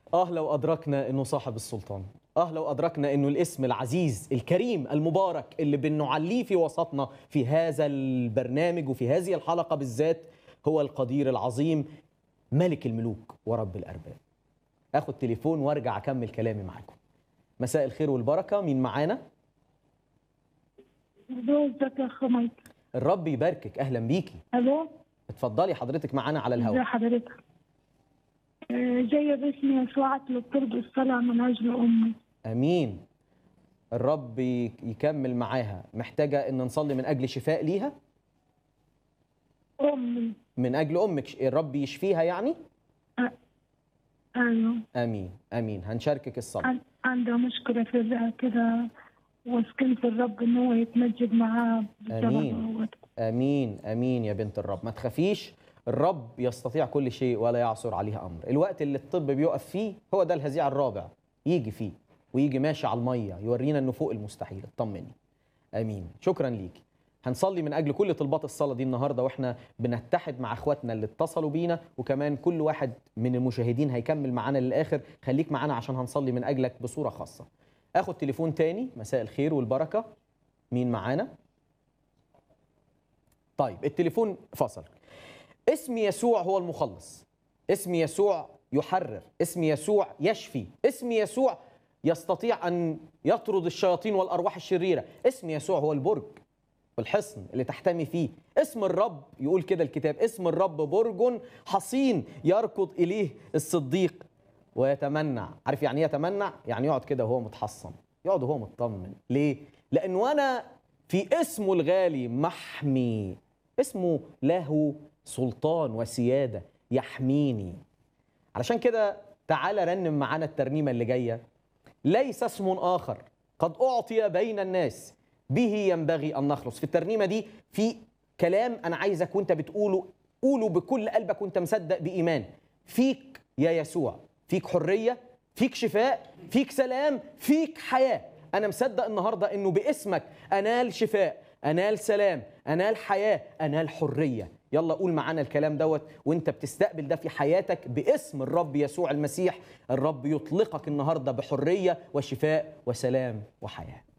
آه لو أدركنا إنه صاحب السلطان آه لو أدركنا إنه الاسم العزيز الكريم المبارك اللي بنعليه في وسطنا في هذا البرنامج وفي هذه الحلقة بالذات هو القدير العظيم ملك الملوك ورب الأرباب أخد تليفون وأرجع أكمل كلامي معاكم مساء الخير والبركة مين معانا؟ الو ازيك يا اخ مايك الرب يباركك أهلا بيكي الو اتفضلي حضرتك معانا على ازي الهواء حضرتك آه، جاية باسم يسوع اطلب طلب الصلاة من اجل امي امين الرب ي- يكمل معاها محتاجه ان نصلي من اجل شفاء ليها امي من اجل امك ش- الرب يشفيها يعني ايوه امين امين هنشاركك الصلاه عن- عندها مشكلة في الرئة كده واسكن في الرب ان هو يتمجد معاه آمين. بسبب امين امين يا بنت الرب ما تخافيش الرب يستطيع كل شيء ولا يعثر عليه امر الوقت اللي الطب بيقف فيه هو ده الهزيع الرابع يجي فيه ويجي ماشي على الميه يورينا انه فوق المستحيل اطمني امين شكرا ليكي هنصلي من اجل كل طلبات الصلاه دي النهارده واحنا بنتحد مع اخواتنا اللي اتصلوا بينا وكمان كل واحد من المشاهدين هيكمل معانا للاخر خليك معانا عشان هنصلي من اجلك بصوره خاصه اخد تليفون تاني مساء الخير والبركه مين معانا طيب التليفون فصل اسم يسوع هو المخلص اسم يسوع يحرر اسم يسوع يشفي اسم يسوع يستطيع ان يطرد الشياطين والارواح الشريره اسم يسوع هو البرج والحصن اللي تحتمي فيه اسم الرب يقول كده الكتاب اسم الرب برج حصين يركض اليه الصديق ويتمنع عارف يعني ايه يتمنع يعني يقعد كده وهو متحصن يقعد وهو مطمن ليه لانه انا في اسمه الغالي محمي اسمه له سلطان وسياده يحميني علشان كده تعالى رنم معانا الترنيمه اللي جايه ليس اسم اخر قد اعطي بين الناس به ينبغي ان نخلص في الترنيمه دي في كلام انا عايزك وانت بتقوله قوله بكل قلبك وانت مصدق بايمان فيك يا يسوع فيك حريه فيك شفاء فيك سلام فيك حياه انا مصدق النهارده انه باسمك انال شفاء انال سلام انال حياه انال حريه يلا قول معانا الكلام دوت وانت بتستقبل ده في حياتك باسم الرب يسوع المسيح الرب يطلقك النهارده بحريه وشفاء وسلام وحياه